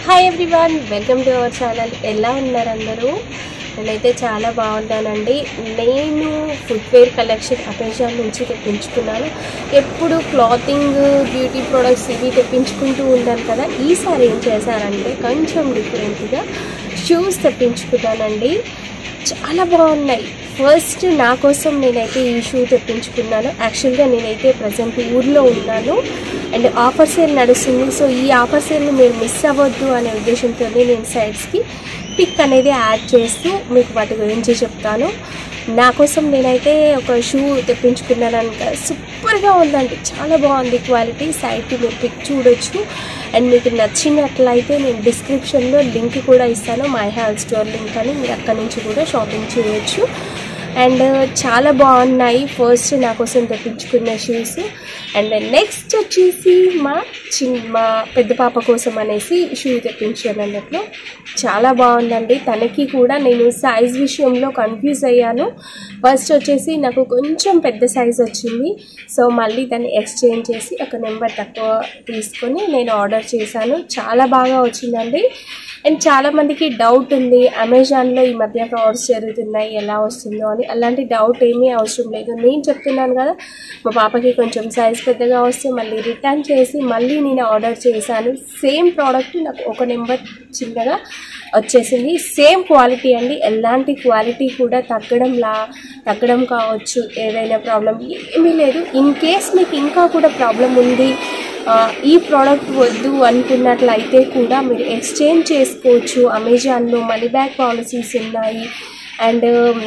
hi everyone welcome to our channel ఎలా ఉన్నారు అందరూ నేనైతే చాలా బాగున్నానండి నేను ఫుట్వేర్ కలెక్షన్ అమెజాన్ నుంచి తెప్పించుకున్నాను ఎప్పుడు క్లాతింగ్ బ్యూటీ ప్రొడక్ట్స్ ఇవి తెప్పించుకుంటూ ఉంటాను కదా ఈసారి ఏం చేశానంటే కొంచెం డిఫరెంట్గా షూస్ తెప్పించుకున్నానండి చాలా బాగున్నాయి ఫస్ట్ నా కోసం నేనైతే ఈ షూ తెప్పించుకున్నాను యాక్చువల్గా నేనైతే ప్రజెంట్ ఊర్లో ఉన్నాను అండ్ ఆఫర్ సేల్ నడుస్తుంది సో ఈ ఆఫర్ సేల్ని మీరు మిస్ అవ్వద్దు అనే ఉద్దేశంతో నేను సైడ్స్కి పిక్ అనేది యాడ్ చేస్తూ మీకు వాటి గురించి చెప్తాను నా కోసం నేనైతే ఒక షూ తెప్పించుకున్నాను అనుక సూపర్గా ఉందండి చాలా బాగుంది క్వాలిటీ సైడ్కి మీరు పిక్ చూడొచ్చు అండ్ మీకు నచ్చినట్లయితే నేను డిస్క్రిప్షన్లో లింక్ కూడా ఇస్తాను మై హాల్ స్టోర్ లింక్ అని మీరు అక్కడి నుంచి కూడా షాపింగ్ చేయొచ్చు అండ్ చాలా బాగున్నాయి ఫస్ట్ నా కోసం తెప్పించుకున్న షూస్ అండ్ నెక్స్ట్ వచ్చేసి మా చిన్న మా పెద్ద పాప కోసం అనేసి షూ తెప్పించాను అన్నట్లు చాలా బాగుందండి తనకి కూడా నేను సైజ్ విషయంలో కన్ఫ్యూజ్ అయ్యాను ఫస్ట్ వచ్చేసి నాకు కొంచెం పెద్ద సైజ్ వచ్చింది సో మళ్ళీ దాన్ని ఎక్స్చేంజ్ చేసి ఒక నెంబర్ తక్కువ తీసుకొని నేను ఆర్డర్ చేశాను చాలా బాగా వచ్చిందండి అండ్ చాలామందికి డౌట్ ఉంది అమెజాన్లో ఈ మధ్య ఫ్రాడ్స్ జరుగుతున్నాయి ఎలా వస్తుందో అని అలాంటి డౌట్ ఏమీ అవసరం లేదు నేను చెప్తున్నాను కదా మా పాపకి కొంచెం సైజ్ పెద్దగా వస్తే మళ్ళీ రిటర్న్ చేసి మళ్ళీ నేను ఆర్డర్ చేశాను సేమ్ ప్రోడక్ట్ నాకు ఒక నెంబర్ చిన్నగా వచ్చేసింది సేమ్ క్వాలిటీ అండి ఎలాంటి క్వాలిటీ కూడా తగ్గడంలా తగ్గడం కావచ్చు ఏదైనా ప్రాబ్లం ఏమీ లేదు ఇన్ కేస్ మీకు ఇంకా కూడా ప్రాబ్లం ఉంది ఆ, ఈ ప్రోడక్ట్ వద్దు అనుకున్నట్లయితే కూడా మీరు ఎక్స్చేంజ్ చేసుకోవచ్చు అమెజాన్లో మనీ బ్యాక్ పాలసీస్ ఉన్నాయి అండ్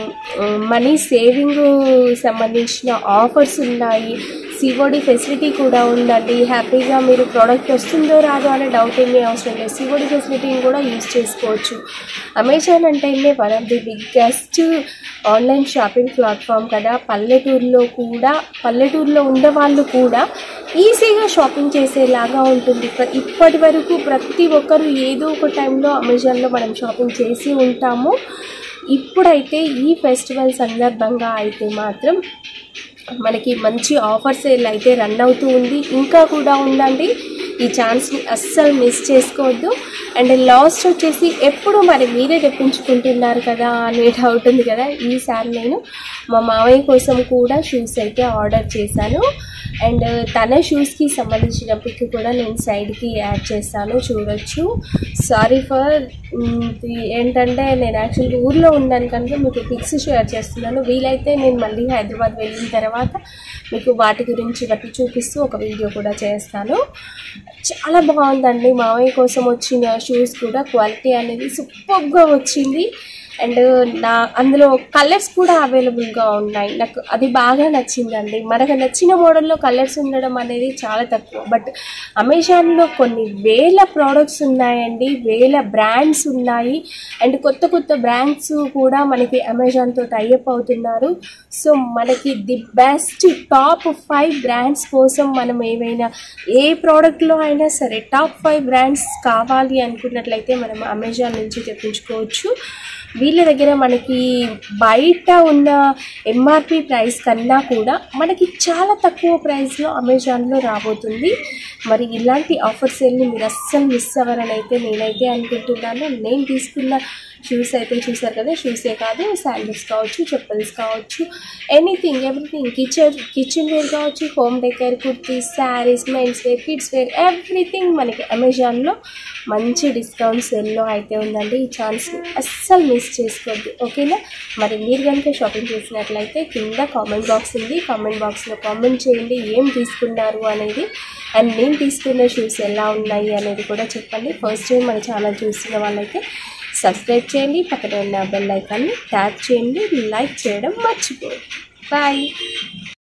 మనీ సేవింగ్ సంబంధించిన ఆఫర్స్ ఉన్నాయి సిఓడి ఫెసిలిటీ కూడా ఉందండి హ్యాపీగా మీరు ప్రోడక్ట్ వస్తుందో రాదో అనే డౌట్ ఏమీ అవసరం లేదు సిఓడి ఫెసిలిటీని కూడా యూజ్ చేసుకోవచ్చు అమెజాన్ అంటేనే one of the biggest online shopping platform కదా పల్లెటూరులో కూడా పల్లెటూరులో ఉండే వాళ్ళు కూడా ఈజీగా షాపింగ్ చేసేలాగా ఉంటుంది ప్ర- ఇప్పటి వరకు ప్రతి ఒక్కరు ఏదో ఒక టైంలో అమెజాన్లో మనం షాపింగ్ చేసి ఉంటాము ఇప్పుడైతే ఈ ఫెస్టివల్ సందర్భంగా అయితే మాత్రం మనకి మంచి ఆఫర్ సేల్ అయితే రన్ అవుతూ ఉంది ఇంకా కూడా ఉందండి ఈ ఛాన్స్ని అస్సలు మిస్ చేసుకోవద్దు అండ్ లాస్ట్ వచ్చేసి ఎప్పుడు మరి మీరే తెప్పించుకుంటున్నారు కదా అనే డౌట్ ఉంది కదా ఈసారి నేను మా మావయ్య కోసం కూడా షూస్ అయితే ఆర్డర్ చేశాను అండ్ తన షూస్కి సంబంధించిన పిక్ కూడా నేను సైడ్కి యాడ్ చేస్తాను చూడొచ్చు సారీ ఫర్ ఏంటంటే నేను యాక్చువల్గా ఊర్లో ఉన్నాను కనుక మీకు పిక్స్ షేర్ చేస్తున్నాను వీలైతే నేను మళ్ళీ హైదరాబాద్ వెళ్ళిన తర్వాత మీకు వాటి గురించి బట్టి చూపిస్తూ ఒక వీడియో కూడా చేస్తాను చాలా బాగుందండి మామయ్య కోసం వచ్చిన షూస్ కూడా క్వాలిటీ అనేది సూపర్గా వచ్చింది అండ్ నా అందులో కలర్స్ కూడా అవైలబుల్గా ఉన్నాయి నాకు అది బాగా నచ్చిందండి మనకు నచ్చిన మోడల్లో కలర్స్ ఉండడం అనేది చాలా తక్కువ బట్ అమెజాన్లో కొన్ని వేల ప్రోడక్ట్స్ ఉన్నాయండి వేల బ్రాండ్స్ ఉన్నాయి అండ్ కొత్త కొత్త బ్రాండ్స్ కూడా మనకి అమెజాన్తో టైఅప్ అవుతున్నారు సో మనకి the best top five brands కోసం మనం ఏవైనా ఏ ప్రోడక్ట్లో అయినా సరే టాప్ ఫైవ్ బ్రాండ్స్ కావాలి అనుకున్నట్లయితే మనం అమెజాన్ నుంచి తెప్పించుకోవచ్చు వీళ్ళ దగ్గర మనకి బయట ఉన్న ఎంఆర్పి ప్రైస్ కన్నా కూడా మనకి చాలా తక్కువ ప్రైస్లో అమెజాన్లో రాబోతుంది మరి ఇలాంటి ఆఫర్ సేల్ని మీరు అస్సలు మిస్ అవ్వరని అయితే నేనైతే అనుకుంటున్నాను నేను తీసుకున్న షూస్ అయితే చూసారు కదా షూసే కాదు శాండిల్స్ కావచ్చు చెప్పల్స్ కావచ్చు anything everything kitchen kitchen wear కావచ్చు home decor kurtis saris men's wear kids wear everything మనకి అమెజాన్లో మంచి డిస్కౌంట్ సెల్లో అయితే ఉందండి ఈ ఛాన్స్ని అస్సలు మిస్ చేసుకోవద్దు ఓకేనా మరి మీరు కనుక షాపింగ్ చేసినట్లయితే కింద కామెంట్ బాక్స్ ఉంది కామెంట్ బాక్స్లో కామెంట్ చేయండి ఏం తీసుకున్నారు అనేది అండ్ నేను తీసుకున్న షూస్ ఎలా ఉన్నాయి అనేది కూడా చెప్పండి ఫస్ట్ టైం మన ఛానల్ చూస్తున్న వాళ్ళైతే సబ్స్క్రైబ్ చేయండి పక్కన ఉన్న బెల్ ఐకాన్ని ట్యాప్ చేయండి లైక్ చేయడం మర్చిపోండి బాయ్